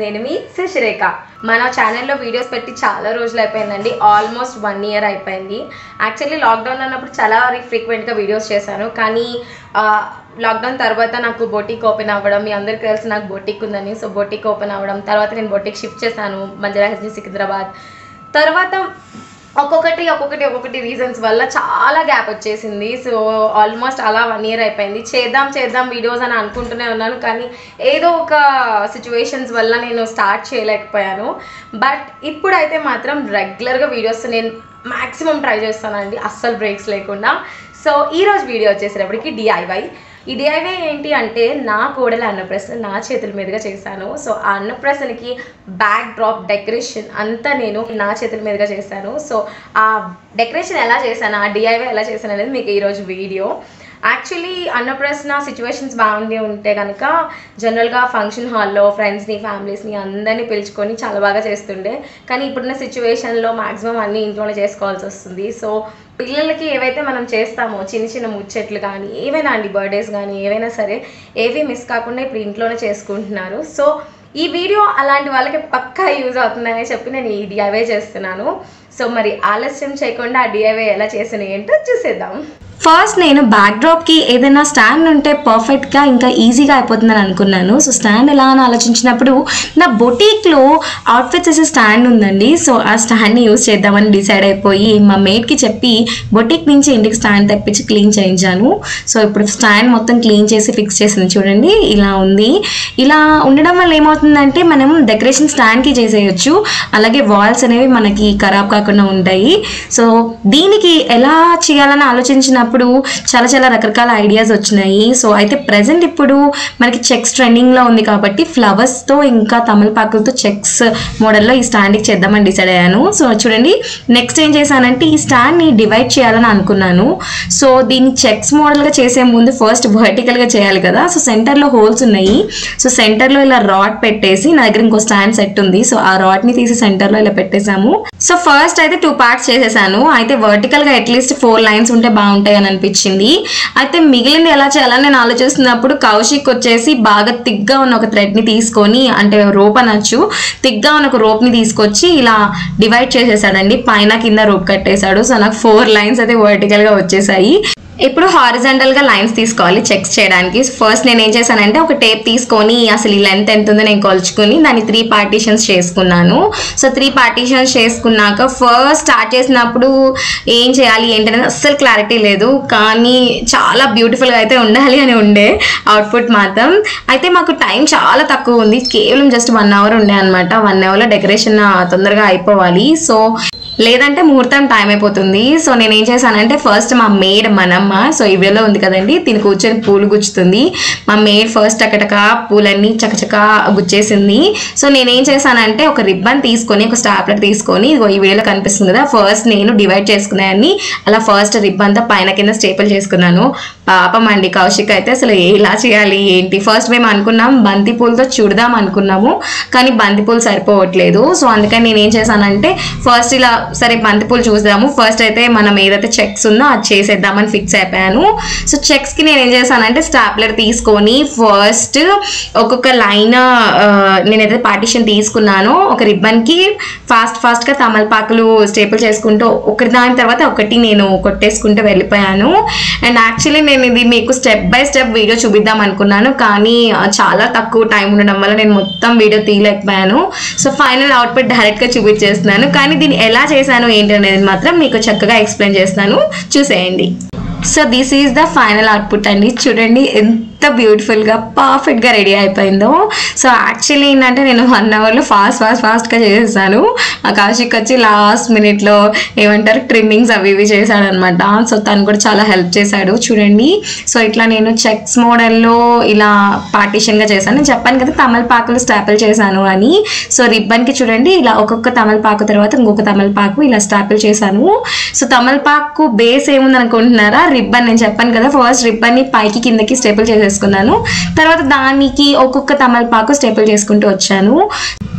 నేను మీ శశిరేఖ మన ఛానల్లో వీడియోస్ పెట్టి చాలా రోజులు అయిపోయిందండి ఆల్మోస్ట్ వన్ ఇయర్ అయిపోయింది యాక్చువల్లీ లాక్డౌన్ అన్నప్పుడు చాలా ఫ్రీక్వెంట్గా వీడియోస్ చేశాను కానీ లాక్డౌన్ తర్వాత నాకు బొటిక్ ఓపెన్ అవ్వడం మీ అందరికీ తెలిసి నాకు బొటిక్ ఉందని సో బొటిక్ ఓపెన్ అవ్వడం తర్వాత నేను బొటిక్ షిఫ్ట్ చేశాను మంజరా హెచ్డి సికింద్రాబాద్ తర్వాత ఒక్కొక్కటి ఒక్కొక్కటి ఒక్కొక్కటి రీజన్స్ వల్ల చాలా గ్యాప్ వచ్చేసింది సో ఆల్మోస్ట్ అలా వన్ ఇయర్ అయిపోయింది చేద్దాం చేద్దాం వీడియోస్ అని అనుకుంటూనే ఉన్నాను కానీ ఏదో ఒక సిచ్యువేషన్స్ వల్ల నేను స్టార్ట్ చేయలేకపోయాను బట్ ఇప్పుడైతే మాత్రం రెగ్యులర్గా వీడియోస్ నేను మ్యాక్సిమం ట్రై చేస్తానండి అస్సలు బ్రేక్స్ లేకుండా సో ఈరోజు వీడియో వచ్చేసేటప్పటికి డిఐవై ఈ డిఐవై ఏంటి అంటే నా కోడల అన్నప్రసన నా చేతుల మీదుగా చేశాను సో ఆ అన్నప్రసనకి బ్యాక్ డ్రాప్ డెకరేషన్ అంతా నేను నా చేతుల మీదుగా చేశాను సో ఆ డెకరేషన్ ఎలా చేశాను ఆ డిఐవై ఎలా చేశాను అనేది మీకు ఈరోజు వీడియో యాక్చువల్లీ అన్నప్రసన సిచ్యువేషన్స్ బాగుండి ఉంటే కనుక జనరల్గా ఫంక్షన్ హాల్లో ఫ్రెండ్స్ని ఫ్యామిలీస్ని అందరినీ పిలుచుకొని చాలా బాగా చేస్తుండే కానీ ఇప్పుడున్న సిచ్యువేషన్లో మాక్సిమం అన్నీ ఇంట్లోనే చేసుకోవాల్సి వస్తుంది సో పిల్లలకి ఏవైతే మనం చేస్తామో చిన్న చిన్న ముచ్చట్లు కానీ ఏవైనా అండి బర్త్డేస్ కానీ ఏవైనా సరే ఏవి మిస్ కాకుండా ఇప్పుడు ఇంట్లోనే చేసుకుంటున్నారు సో ఈ వీడియో అలాంటి వాళ్ళకి పక్కా యూజ్ అవుతుందని చెప్పి నేను ఈ డిఐవై చేస్తున్నాను సో మరి ఆలస్యం చేయకుండా ఆ డిఐవై ఎలా చేసిన ఏంటో చూసేద్దాం ఫస్ట్ నేను బ్యాక్ డ్రాప్కి ఏదైనా స్టాండ్ ఉంటే పర్ఫెక్ట్గా ఇంకా ఈజీగా అయిపోతుందని అనుకున్నాను సో స్టాండ్ ఎలా అని ఆలోచించినప్పుడు నా బొటీక్లో అవుట్ఫిట్స్ వేసే స్టాండ్ ఉందండి సో ఆ స్టాండ్ని యూజ్ చేద్దామని డిసైడ్ అయిపోయి మా మేట్కి చెప్పి బొటీక్ నుంచి ఇంటికి స్టాండ్ తెప్పించి క్లీన్ చేయించాను సో ఇప్పుడు స్టాండ్ మొత్తం క్లీన్ చేసి ఫిక్స్ చేసింది చూడండి ఇలా ఉంది ఇలా ఉండడం వల్ల ఏమవుతుందంటే మనం డెకరేషన్ స్టాండ్కి చేసేయచ్చు అలాగే వాల్స్ అనేవి మనకి ఖరాబ్ కాకుండా ఉంటాయి సో దీనికి ఎలా చేయాలని ఆలోచించినప్పుడు చాలా చాలా రకరకాల ఐడియాస్ వచ్చినాయి సో అయితే ప్రజెంట్ ఇప్పుడు మనకి చెక్స్ ట్రెండింగ్లో ఉంది కాబట్టి ఫ్లవర్స్తో ఇంకా తమలపాకులతో చెక్స్ మోడల్లో ఈ స్టాండ్కి చేద్దామని డిసైడ్ అయ్యాను సో చూడండి నెక్స్ట్ ఏం చేశానంటే ఈ స్టాండ్ని డివైడ్ చేయాలని అనుకున్నాను సో దీన్ని చెక్స్ మోడల్గా చేసే ముందు ఫస్ట్ వర్టికల్గా చేయాలి కదా సో సెంటర్లో హోల్స్ ఉన్నాయి సో సెంటర్లో ఇలా రాడ్ పెట్టేసి నా దగ్గర ఇంకో స్టాండ్ సెట్ ఉంది సో ఆ రాడ్ని తీసి సెంటర్లో ఇలా పెట్టేశాము సో ఫస్ట్ అయితే టూ పార్ట్స్ చేసేసాను అయితే వర్టికల్గా అట్లీస్ట్ ఫోర్ లైన్స్ ఉంటే బాగుంటాయి అని అనిపించింది అయితే మిగిలింది ఎలా చేయాలని నేను ఆలోచిస్తున్నప్పుడు కౌశిక్ వచ్చేసి బాగా తిగ్గా ఉన్న ఒక థ్రెడ్ని తీసుకొని అంటే రోప్ అనొచ్చు తిగ్గా ఉన్న ఒక రోప్ని తీసుకొచ్చి ఇలా డివైడ్ చేసేసాడండి పైన కింద రోప్ కట్టేశాడు సో నాకు ఫోర్ లైన్స్ అయితే వర్టికల్గా వచ్చేసాయి ఇప్పుడు హారిజెంటల్గా లైన్స్ తీసుకోవాలి చెక్స్ చేయడానికి ఫస్ట్ నేను ఏం చేశానంటే ఒక టేప్ తీసుకొని అసలు ఈ లెంత్ ఎంత ఉందో నేను కొలుచుకుని దాన్ని త్రీ పార్టీషన్స్ చేసుకున్నాను సో త్రీ పార్టీషన్స్ చేసుకున్నాక ఫస్ట్ స్టార్ట్ చేసినప్పుడు ఏం చేయాలి ఏంటనేది అస్సలు క్లారిటీ లేదు కానీ చాలా బ్యూటిఫుల్గా అయితే ఉండాలి అని ఉండే అవుట్పుట్ మాత్రం అయితే మాకు టైం చాలా తక్కువ ఉంది కేవలం జస్ట్ వన్ అవర్ ఉండే అనమాట వన్ అవర్లో డెకరేషన్ తొందరగా అయిపోవాలి సో లేదంటే ముహూర్తం టైం అయిపోతుంది సో నేను ఏం చేశానంటే ఫస్ట్ మా మేడ్ మనమ్మ సో ఈ వీడియోలో ఉంది కదండి తిని కూర్చొని పూలు గుచ్చుతుంది మా మేడ్ ఫస్ట్ అక్కడక పూలన్నీ చకచక గుచ్చేసింది సో నేను ఏం చేశానంటే ఒక రిబ్బన్ తీసుకొని ఒక స్టాప్లర్ తీసుకొని ఇదిగో ఈ వీడియోలో కనిపిస్తుంది కదా ఫస్ట్ నేను డివైడ్ చేసుకున్నాయని అలా ఫస్ట్ రిబ్బన్తో పైన కింద స్టేపుల్ చేసుకున్నాను పాపం అండి కౌశిక్ అయితే అసలు ఎలా చేయాలి ఏంటి ఫస్ట్ మేము అనుకున్నాం బంతి పూలతో చూడదాం అనుకున్నాము కానీ బంతి పూలు సరిపోవట్లేదు సో అందుకని నేను ఏం చేశానంటే ఫస్ట్ ఇలా సరే బంతిపూలు చూద్దాము ఫస్ట్ అయితే మనం ఏదైతే చెక్స్ ఉందో అది చేసేద్దామని ఫిక్స్ అయిపోయాను సో చెక్స్కి నేను ఏం చేశానంటే స్టాప్లర్ తీసుకొని ఫస్ట్ ఒక్కొక్క లైన్ నేనైతే పార్టిషన్ తీసుకున్నానో ఒక రిబ్బన్కి ఫాస్ట్ ఫాస్ట్గా తమలపాకులు స్టేపుల్ చేసుకుంటూ ఒకటి దాని తర్వాత ఒకటి నేను కొట్టేసుకుంటూ వెళ్ళిపోయాను అండ్ యాక్చువల్లీ నేను ఇది మీకు స్టెప్ బై స్టెప్ వీడియో చూపిద్దాం అనుకున్నాను కానీ ఆ, చాలా తక్కువ టైం ఉండడం వల్ల నేను మొత్తం వీడియో తీయలేకపోయాను సో ఫైనల్ అవుట్పుట్ డైరెక్ట్గా చూపించేస్తున్నాను కానీ దీన్ని ఎలా చేశాను ఏంటి అనేది మాత్రం మీకు చక్కగా ఎక్స్ప్లెయిన్ చేస్తాను చూసేయండి so this is the final output అండి చూడండి ఎంత బ్యూటిఫుల్గా పర్ఫెక్ట్గా రెడీ అయిపోయిందో సో యాక్చువల్లీ ఏంటంటే నేను వన్ అవర్లో ఫాస్ట్ ఫాస్ట్ ఫాస్ట్గా చేసేసాను మా కౌశిక్ వచ్చి లాస్ట్ మినిట్లో ఏమంటారు ట్రిమ్మింగ్స్ అవి ఇవి చేశాడనమాట సో తను కూడా చాలా హెల్ప్ చేశాడు చూడండి సో ఇట్లా నేను చెక్స్ మోడల్లో ఇలా పార్టీషన్గా చేశాను నేను చెప్పాను కదా తమలపాకులు స్టాపిల్ చేశాను అని సో రిబ్బన్కి చూడండి ఇలా ఒక్కొక్క తమలపాకు తర్వాత ఇంకొక తమలపాకు ఇలా స్టాపిల్ చేశాను సో తమలపాకు బేస్ ఏముంది అనుకుంటున్నారా రిబ్బన్ నేను చెప్పాను కదా ఫస్ట్ రిబ్బన్ని పైకి కిందకి స్టేపుల్ చేసేసుకున్నాను తర్వాత దానికి ఒక్కొక్క తమలపాకు స్టేపుల్ చేసుకుంటూ వచ్చాను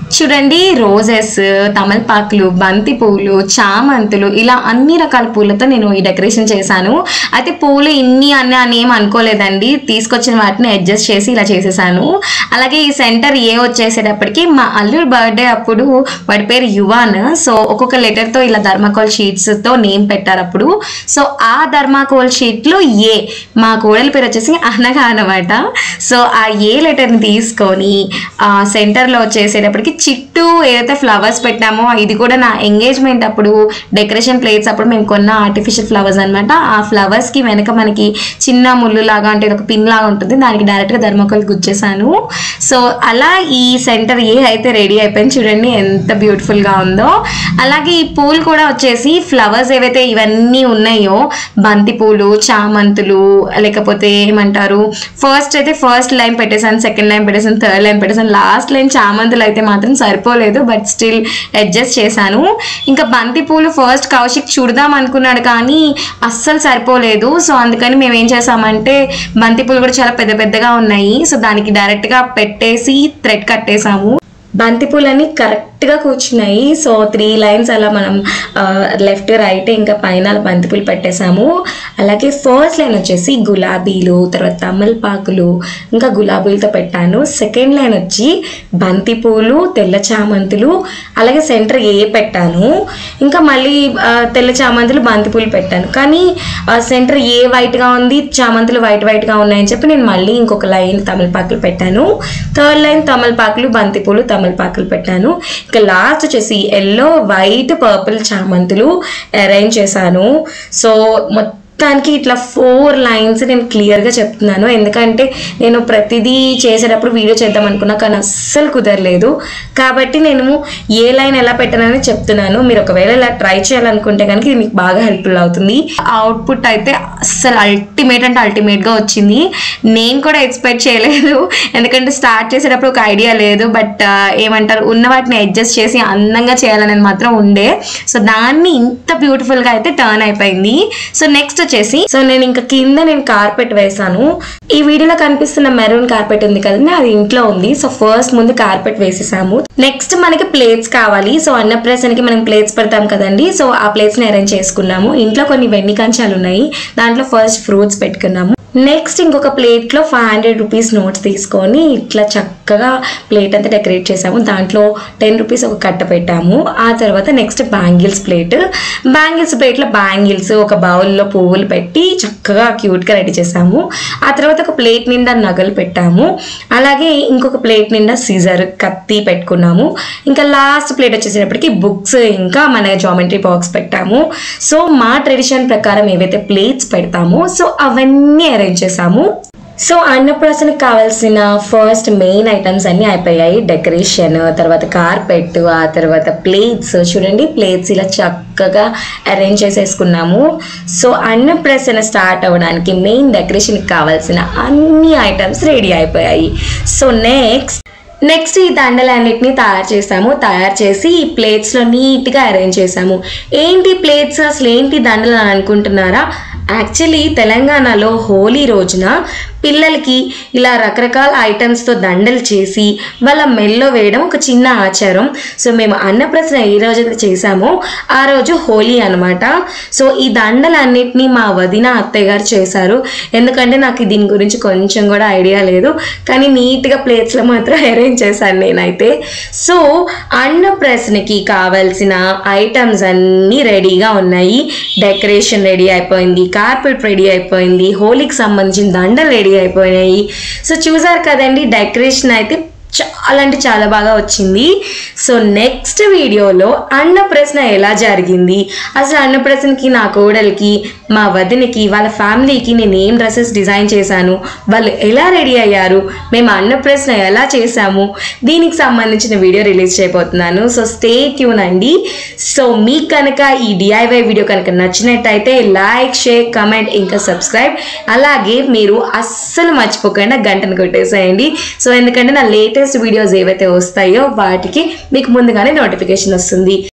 చూడండి రోజెస్ తమలపాకులు బంతి పూలు చామంతులు ఇలా అన్ని రకాల పూలతో నేను ఈ డెకరేషన్ చేశాను అయితే పూలు ఇన్ని అన్ని అని ఏం అనుకోలేదండి తీసుకొచ్చిన వాటిని అడ్జస్ట్ చేసి ఇలా చేసేసాను అలాగే ఈ సెంటర్ ఏ వచ్చేసేటప్పటికి మా అల్లుడు బర్త్డే అప్పుడు వాడి పేరు యువాన్ సో ఒక్కొక్క లెటర్తో ఇలా ధర్మాకోల్ షీట్స్తో నేమ్ పెట్టారు అప్పుడు సో ఆ ధర్మాకోల్ షీట్లో ఏ మా కోడలి పేరు వచ్చేసి అనగా అనమాట సో ఆ ఏ లెటర్ని తీసుకొని ఆ సెంటర్లో వచ్చేసేటప్పటికి చిట్టు ఏదైతే ఫ్లవర్స్ పెట్టామో ఇది కూడా నా ఎంగేజ్మెంట్ అప్పుడు డెకరేషన్ ప్లేట్స్ అప్పుడు మేము కొన్న ఆర్టిఫిషియల్ ఫ్లవర్స్ అనమాట ఆ ఫ్లవర్స్కి వెనక మనకి చిన్న ముళ్ళు లాగా అంటే ఇది ఒక పిన్ లాగా ఉంటుంది దానికి డైరెక్ట్గా ధర్మకోల్ గుచ్చేసాను సో అలా ఈ సెంటర్ ఏ అయితే రెడీ అయిపోయింది చూడండి ఎంత బ్యూటిఫుల్గా ఉందో అలాగే ఈ పూలు కూడా వచ్చేసి ఫ్లవర్స్ ఏవైతే ఇవన్నీ ఉన్నాయో బంతి పూలు చామంతులు లేకపోతే ఏమంటారు ఫస్ట్ అయితే ఫస్ట్ లైన్ పెట్టేసాను సెకండ్ లైన్ పెట్టేసాను థర్డ్ లైన్ పెట్టేసాను లాస్ట్ లైన్ చామంతులు అయితే మాత్రం సరిపోలేదు బట్ స్టిల్ అడ్జస్ట్ చేశాను ఇంకా బంతి పూలు ఫస్ట్ కౌశిక్ చూడదాం అనుకున్నాడు కానీ అస్సలు సరిపోలేదు సో అందుకని మేము ఏం చేసామంటే బంతి పూలు కూడా చాలా పెద్ద పెద్దగా ఉన్నాయి సో దానికి డైరెక్ట్గా పెట్టేసి థ్రెడ్ కట్టేసాము బంతి పూలన్నీ కరెక్ట్గా కూర్చున్నాయి సో త్రీ లైన్స్ అలా మనం లెఫ్ట్ రైట్ ఇంకా పైన బంతి పూలు పెట్టేసాము అలాగే ఫస్ట్ లైన్ వచ్చేసి గులాబీలు తర్వాత తమలపాకులు ఇంకా గులాబీలతో పెట్టాను సెకండ్ లైన్ వచ్చి బంతి పూలు తెల్ల చామంతులు అలాగే సెంటర్ ఏ పెట్టాను ఇంకా మళ్ళీ ఆ, తెల్ల చామంతులు బంతి పూలు పెట్టాను కానీ సెంటర్ ఏ వైట్గా ఉంది చామంతులు వైట్ వైట్గా ఉన్నాయని చెప్పి నేను మళ్ళీ ఇంకొక లైన్ తమలపాకులు పెట్టాను థర్డ్ లైన్ తమలపాకులు బంతిపూలు తమలపాకులు పెట్టాను ఇంకా లాస్ట్ వచ్చేసి ఎల్లో వైట్ పర్పుల్ చామంతులు అరేంజ్ చేశాను సో మొత్తానికి ఇట్లా ఫోర్ లైన్స్ నేను క్లియర్గా చెప్తున్నాను ఎందుకంటే నేను ప్రతిదీ చేసేటప్పుడు వీడియో చేద్దాం అనుకున్నా కానీ అస్సలు కుదరలేదు కాబట్టి నేను ఏ లైన్ ఎలా పెట్టానని చెప్తున్నాను మీరు ఒకవేళ ఇలా ట్రై చేయాలనుకుంటే కనుక ఇది మీకు బాగా హెల్ప్ఫుల్ అవుతుంది అవుట్పుట్ అయితే అస్సలు అల్టిమేట్ అంటే అల్టిమేట్గా వచ్చింది నేను కూడా ఎక్స్పెక్ట్ చేయలేదు ఎందుకంటే స్టార్ట్ చేసేటప్పుడు ఒక ఐడియా లేదు బట్ ఏమంటారు ఉన్న వాటిని అడ్జస్ట్ చేసి అందంగా చేయాలనేది మాత్రం ఉండే సో దాన్ని ఇంత బ్యూటిఫుల్గా అయితే టర్న్ అయిపోయింది సో నెక్స్ట్ వచ్చేసి సో నేను ఇంకా కింద నేను కార్పెట్ వేసాను ఈ వీడియోలో కనిపిస్తున్న మెరూన్ కార్పెట్ ఉంది కదండి అది ఇంట్లో ఉంది సో ఫస్ట్ ముందు కార్పెట్ వేసేసాము నెక్స్ట్ మనకి ప్లేట్స్ కావాలి సో అన్నప్రాసనకి మనం ప్లేట్స్ పెడతాం కదండి సో ఆ ప్లేట్స్ ని అరేంజ్ చేసుకున్నాము ఇంట్లో కొన్ని వెన్ని కంచాలు ఉన్నాయి దాంట్లో ఫస్ట్ ఫ్రూట్స్ పెట్టుకున్నాము నెక్స్ట్ ఇంకొక ప్లేట్లో ఫైవ్ హండ్రెడ్ రూపీస్ నోట్స్ తీసుకొని ఇట్లా చక్కగా ప్లేట్ అంతా డెకరేట్ చేసాము దాంట్లో టెన్ రూపీస్ ఒక కట్ట పెట్టాము ఆ తర్వాత నెక్స్ట్ బ్యాంగిల్స్ ప్లేట్ బ్యాంగిల్స్ ప్లేట్లో బ్యాంగిల్స్ ఒక బౌల్లో పువ్వులు పెట్టి చక్కగా క్యూట్గా రెడీ చేసాము ఆ తర్వాత ఒక ప్లేట్ నిండా నగలు పెట్టాము అలాగే ఇంకొక ప్లేట్ నిండా సీజర్ కత్తి పెట్టుకున్నాము ఇంకా లాస్ట్ ప్లేట్ వచ్చేసేటప్పటికి బుక్స్ ఇంకా మన జామెట్రీ బాక్స్ పెట్టాము సో మా ట్రెడిషన్ ప్రకారం ఏవైతే ప్లేట్స్ పెడతామో సో అవన్నీ అరేంజ్ చేసాము సో అన్నప్రాసనకు కావాల్సిన ఫస్ట్ మెయిన్ ఐటమ్స్ అన్నీ అయిపోయాయి డెకరేషన్ తర్వాత కార్పెట్ ఆ తర్వాత ప్లేట్స్ చూడండి ప్లేట్స్ ఇలా చక్కగా అరేంజ్ చేసేసుకున్నాము సో అన్నప్రాసన స్టార్ట్ అవ్వడానికి మెయిన్ డెకరేషన్కి కావాల్సిన అన్ని ఐటమ్స్ రెడీ అయిపోయాయి సో నెక్స్ట్ నెక్స్ట్ ఈ దండలన్నిటిని తయారు చేసాము తయారు చేసి ఈ ప్లేట్స్లో నీట్గా అరేంజ్ చేసాము ఏంటి ప్లేట్స్ అసలు ఏంటి దండలు అని అనుకుంటున్నారా యాక్చువల్లీ తెలంగాణలో హోలీ రోజున పిల్లలకి ఇలా రకరకాల ఐటమ్స్తో దండలు చేసి వాళ్ళ మెల్లో వేయడం ఒక చిన్న ఆచారం సో మేము అన్నప్రసన ఏ రోజు చేసామో ఆ రోజు హోలీ అనమాట సో ఈ దండలన్నిటినీ మా వదిన అత్తయ్య గారు చేశారు ఎందుకంటే నాకు దీని గురించి కొంచెం కూడా ఐడియా లేదు కానీ నీట్గా ప్లేట్స్లో మాత్రం అరేంజ్ చేశాను నేనైతే సో అన్నప్రసనకి కావాల్సిన ఐటమ్స్ అన్నీ రెడీగా ఉన్నాయి డెకరేషన్ రెడీ అయిపోయింది కార్పెట్ రెడీ అయిపోయింది హోలీకి సంబంధించిన దండలు రెడీ అయిపోయినాయి సో చూసారు కదండి డెకరేషన్ అయితే చాలా అంటే చాలా బాగా వచ్చింది సో నెక్స్ట్ వీడియోలో అన్నప్రశ్న ఎలా జరిగింది అసలు అన్నప్రశ్నకి నా కోడలికి మా వదినకి వాళ్ళ ఫ్యామిలీకి నేను ఏం డ్రెస్సెస్ డిజైన్ చేశాను వాళ్ళు ఎలా రెడీ అయ్యారు మేము అన్నప్రశ్న ఎలా చేశాము దీనికి సంబంధించిన వీడియో రిలీజ్ చేయబోతున్నాను సో స్టే ట్యూన్ అండి సో మీకు కనుక ఈ డిఐవై వీడియో కనుక నచ్చినట్టయితే లైక్ షేర్ కమెంట్ ఇంకా సబ్స్క్రైబ్ అలాగే మీరు అస్సలు మర్చిపోకుండా గంటను కొట్టేసేయండి సో ఎందుకంటే నా లేటెస్ట్ వీడియోస్ ఏవైతే వస్తాయో వాటికి మీకు ముందుగానే నోటిఫికేషన్ వస్తుంది